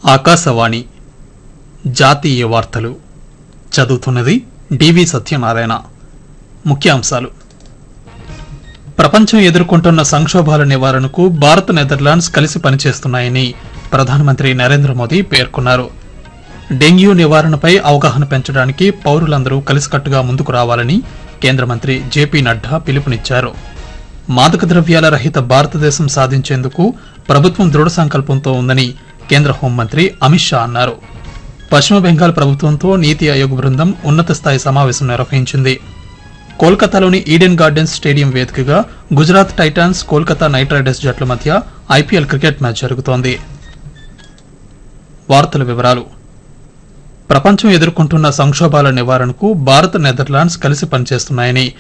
ఆకాశవాణి జాతీయ వార్తలు చదువుతున్నది డివి సత్యనారాయణ ముఖ్యాంశాలు ప్రపంచం ఎదుర్కొంటున్న సంక్షోభాల నివారణకు భారత్ నెదర్లాండ్స్ కలిసి పనిచేస్తున్నాయని ప్రధానమంత్రి నరేంద్ర మోదీ పేర్కొన్నారు డెంగ్యూ నివారణపై అవగాహన పెంచడానికి పౌరులందరూ కలిసికట్టుగా ముందుకు రావాలని కేంద్ర మంత్రి జేపీ నడ్డా పిలుపునిచ్చారు మాదక ద్రవ్యాల రహిత భారతదేశం సాధించేందుకు ప్రభుత్వం దృఢ సంకల్పంతో ఉందని కేంద్ర హోంమంత్రి అమిత్ షా అన్నారు పశ్చిమ బెంగాల్ ప్రభుత్వంతో నీతి ఆయోగ్ బృందం ఉన్నత స్థాయి సమావేశం నిర్వహించింది కోల్కతాలోని ఈడెన్ గార్డెన్స్ స్టేడియం వేదికగా Gujarat Titans Kolkata Knight Riders జట్ల మధ్య ఐపీఎల్ క్రికెట్ మ్యాచ్ జరుగుతోంది వార్తల వివరాలు ప్రపంచం ఎదుర్కొంటున్న సంక్షోభాల నివారణకు భారత్ నెదర్లాండ్స్ కలిసి పనిచేస్తున్నాయని